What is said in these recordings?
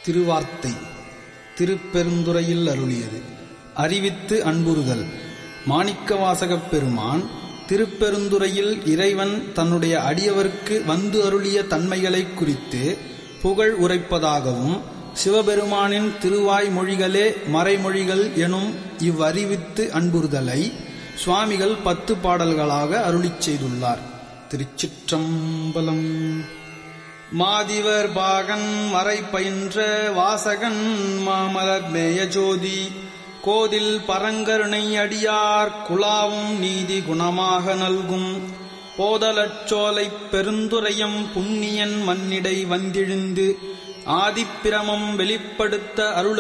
திருவார்த்தை திருப்பெருந்துறையில் அருளியது அறிவித்து அன்புறுதல் மாணிக்கவாசகப் பெருமான் திருப்பெருந்துறையில் இறைவன் தன்னுடைய அடியவருக்கு வந்து அருளிய தன்மைகளைக் குறித்து புகழ் உரைப்பதாகவும் சிவபெருமானின் திருவாய் மொழிகளே மறைமொழிகள் எனும் இவ்வறிவித்து அன்புறுதலை சுவாமிகள் பத்து பாடல்களாக அருளிச் செய்துள்ளார் திருச்சிற்றம்பலம் மாதிவர் பாகன் மறை பயின்ற வாசகன் மாமலர் மேயஜோதி கோதில் பரங்கருணை அடியார் குலாவும் நீதி குணமாக நல்கும் போதலச்சோலைப் பெருந்துரையம் புண்ணியன் மன்னிடை வந்திழிந்து ஆதிப்பிரமம் வெளிப்படுத்த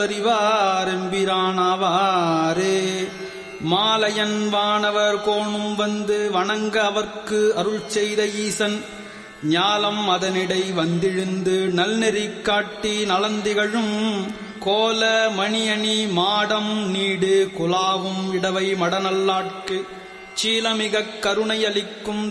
அருளறிவாரெம்பிரானாவாரே மாலையன் வானவர் கோணும் வந்து வணங்க அவர்க்கு அருள் செய்த ஈசன் ஞாலம் அதனிடை வந்திழுந்து நல்நெறி காட்டி நலந்திகழும் கோல மணியணி மாடம் நீடு குலாவும் இடவை மடநல்லாட்கு சீலமிகக் கருணையளிக்கும்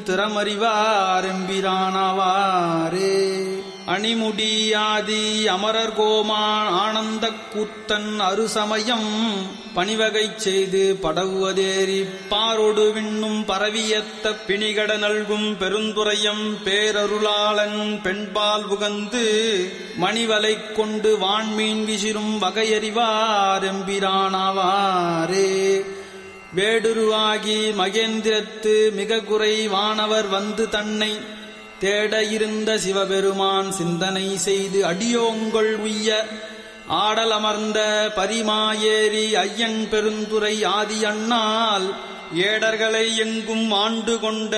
திறமறிவாரெம்பிரானவாரே அணிமுடியாதி அமரர் கோமான் ஆனந்தக் கூத்தன் அருசமயம் பணிவகைச் செய்து படவுவதேறி பாரொடு விண்ணும் பரவியத்த பிணிகட நல்கும் பெருந்துரையம் பேரருளாளன் பெண்பால் உகந்து மணிவலைக் கொண்டு வான்மீன் விசிறும் வகையறிவாரெம்பிரானவாரே வேடுருவாகி மகேந்திரத்து மிக குறை வானவர் வந்து தன்னை தேட இருந்த சிவபெருமான் சிந்தனை செய்து அடியோங்கள் உய்ய ஆடலமர்ந்த பரிமாயேறி ஐயன் பெருந்துரை ஆதி அண்ணால் ஏடர்களை எங்கும் ஆண்டு கொண்ட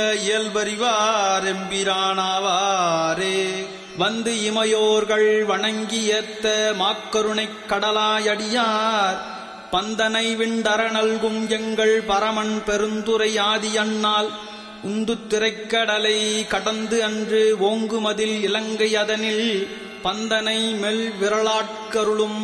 இயல்பறிவாரெம்பிரானாவாரே வந்து இமையோர்கள் வணங்கியத்த மாக்கருணைக் கடலாயடியார் பந்தனை விண்டர நல்கும் எங்கள் பரமன் பெருந்துரை ஆதி அண்ணால் உந்து திரைக்கடலை கடந்து அன்று ஓங்குமதில் இலங்கை அதனில் பந்தனை மெல் விரலாட்கருளும்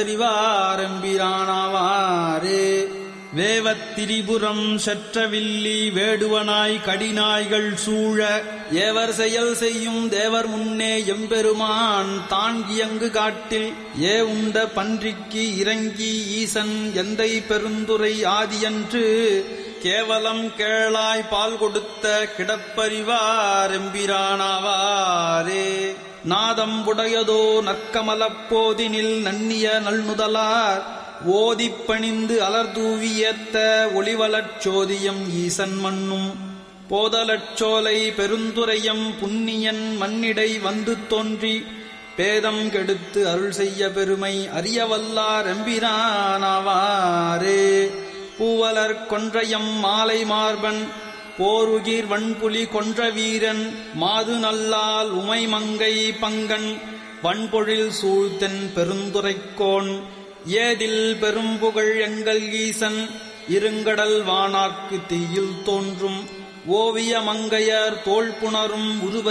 பரிசறிவாரெம்பிரானாவாரே வேவத் திரிபுரம் செற்றவில்லி வேடுவனாய் கடிநாய்கள் சூழ ஏவர் செயல் செய்யும் தேவர் முன்னே எம்பெருமான் தான் இயங்கு காட்டில் ஏ உண்ட பன்றிக்கு இறங்கி ஈசன் எந்தை பெருந்துரை ஆதியன்று கேவலம் கேளாய் பால் கொடுத்த கிடப்பறிவாரெம்பிரானாவாரே நாதம் உடையதோ நற்கமலப்போதினில் நன்னிய நல்நுதலார் ஓதிப் பணிந்து அலர்தூவியத்த ஒளிவலச் சோதியம் ஈசன் மண்ணும் போதலச்சோலை பெருந்துரையம் புண்ணியன் மண்ணிடை வந்து தோன்றி பேதம் கெடுத்து அருள் செய்ய பெருமை அறியவல்லார் எம்பிரானாவாரே பூவலர் கொன்றையம் மாலை மார்பன் போருகிர் வன்புலி கொன்ற வீரன் மாது நல்லால் உமைமங்கை பங்கன் வன்பொழில் சூழ்த்தென் பெருந்துரைக்கோன் ஏதில் பெரும்புகழ் எங்கள் ஈசன் இருங்கடல் வானார்க்கு தீயில் தோன்றும் ஓவிய மங்கையர் தோல் புணரும்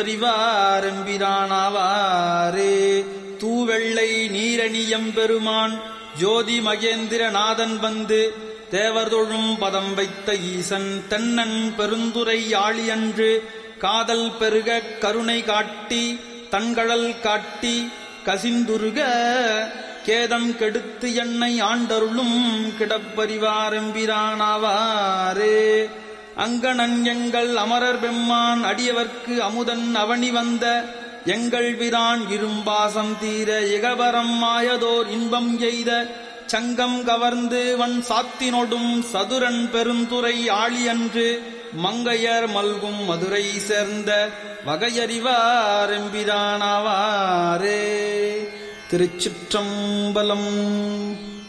உருவறிவாரெம்பிரானாவாரே தூவெள்ளை நீரணியம் பெருமான் ஜோதி மகேந்திரநாதன் வந்து தேவர்தொழும் பதம் வைத்த ஈசன் தென்னன் பெருந்துரை ஆளியன்று காதல் பெருக கருணை காட்டி தன்கழல் காட்டி கசிந்துருக கேதம் கெடுத்து என்னை ஆண்டருளும் கிடப்பறிவாரெம்பிரானாவாரே அங்கணன் எங்கள் அமரர் பெம்மான் அடியவர்க்கு அமுதன் அவனி வந்த எங்கள் விரான் இரும்பாசம் தீர இகபரம் மாயதோர் இன்பம் எய்த சங்கம் கவர்ந்து வன் சாத்தினொடும் சதுரன் பெருந்துரை ஆளியன்று மங்கையர் மல்கும் மதுரை சேர்ந்த வகையறிவாரெம்பிரானாவாரே திருச்சிற்றம்பலம்